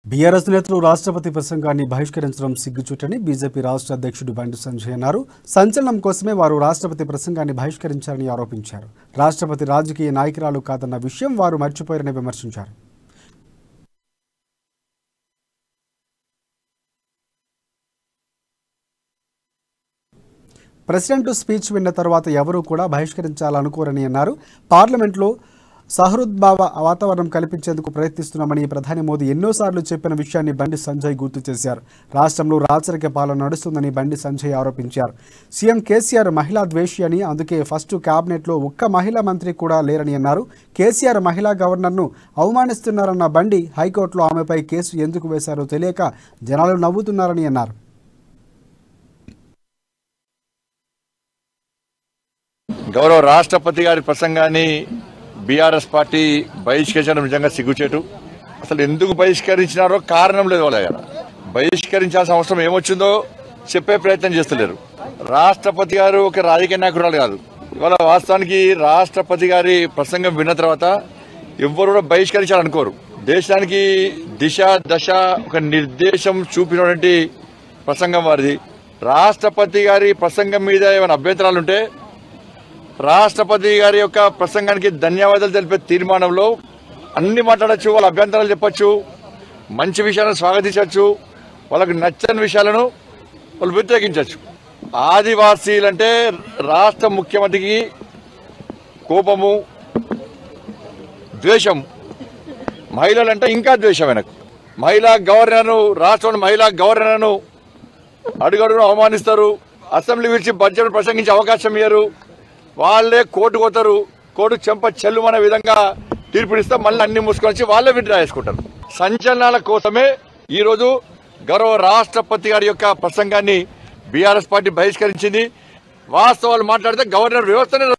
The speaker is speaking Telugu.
బీఆర్ఎస్ నేతలు రాష్ట్రపతి ప్రసంగాన్ని బహిష్కరించడం సిగ్గుచుట్టని బీజేపీ రాష్ట్ర అధ్యక్షుడు బండి సంజయ్ అన్నారు సంచలనం కోసమే వారు రాష్ట్రపతి ప్రసంగాన్ని బహిష్కరించారని ఆరోపించారు రాష్ట్రపతి రాజకీయ నాయకురాలు కాదన్న విషయం వారు మర్చిపోయారని విమర్శించారు ప్రెసిడెంట్ స్పీచ్ విన్న తర్వాత ఎవరూ కూడా బహిష్కరించాలనుకోరని అన్నారు పార్లమెంట్లో సహృద్భావ వాతావరణం కల్పించేందుకు ప్రయత్నిస్తున్నామని ప్రధాని మోదీ ఎన్నోసార్లు చెప్పిన విషయాన్ని బండి సంజయ్ గుర్తు చేశారు రాష్ట్రంలో రాచరిక పాలన నడుస్తుందని బండి సంజయ్ ఆరోపించారు సీఎం కేసీఆర్ మహిళా ద్వేషి అని అందుకే ఫస్ట్ కేబినెట్లో ఒక్క మహిళా మంత్రి కూడా లేరని అన్నారు కేసీఆర్ మహిళా గవర్నర్ను అవమానిస్తున్నారన్న బండి హైకోర్టులో ఆమెపై కేసు ఎందుకు వేశారో తెలియక జనాలు నవ్వుతున్నారని అన్నారు గౌరవ రాష్ట్రపతి గారి ప్రసంగాన్ని బీఆర్ఎస్ పార్టీ బహిష్కరించడం నిజంగా సిగ్గుచేటు అసలు ఎందుకు బహిష్కరించినారో కారణం లేదు వాళ్ళ దగ్గర బహిష్కరించాల్సిన అవసరం ఏమొచ్చిందో చెప్పే ప్రయత్నం చేస్తలేరు రాష్ట్రపతి గారు ఒక రాజకీయ నాయకురాలు కాదు ఇవాళ వాస్తవానికి రాష్ట్రపతి గారి ప్రసంగం విన్న తర్వాత ఎవ్వరు కూడా బహిష్కరించాలనుకోరు దేశానికి దిశ దశ ఒక నిర్దేశం చూపినటువంటి ప్రసంగం వారిది రాష్ట్రపతి గారి ప్రసంగం మీద ఏమైనా అభ్యంతరాలు ఉంటే రాష్ట్రపతి గారి యొక్క ప్రసంగానికి ధన్యవాదాలు తెలిపే తీర్మానంలో అన్ని మాట్లాడచ్చు వాళ్ళ అభ్యంతరాలు చెప్పొచ్చు మంచి విషయాలను స్వాగతించవచ్చు వాళ్ళకి నచ్చని విషయాలను వాళ్ళు వ్యతిరేకించవచ్చు ఆదివాసీలంటే రాష్ట్ర ముఖ్యమంత్రికి కోపము ద్వేషం మహిళలంటే ఇంకా ద్వేషం వెనక్కు మహిళా గవర్నర్ను రాష్ట్రంలో మహిళా గవర్నర్ను అడుగడుగును అవమానిస్తారు అసెంబ్లీ విడిచి బడ్జెట్ ప్రసంగించే అవకాశం ఇయ్యరు వాళ్ళే కోర్టు పోతారు కోర్టు చెంప చెల్లుమనే విధంగా తీర్పునిస్తే మళ్ళీ అన్ని మూసుకొని వచ్చి వాళ్ళే విడ్రా చేసుకుంటారు సంచలనాల కోసమే ఈ రోజు గౌరవ రాష్ట్రపతి గారి యొక్క ప్రసంగాన్ని బీఆర్ఎస్ పార్టీ బహిష్కరించింది వాస్తవాలు మాట్లాడితే గవర్నర్ వ్యవస్థనే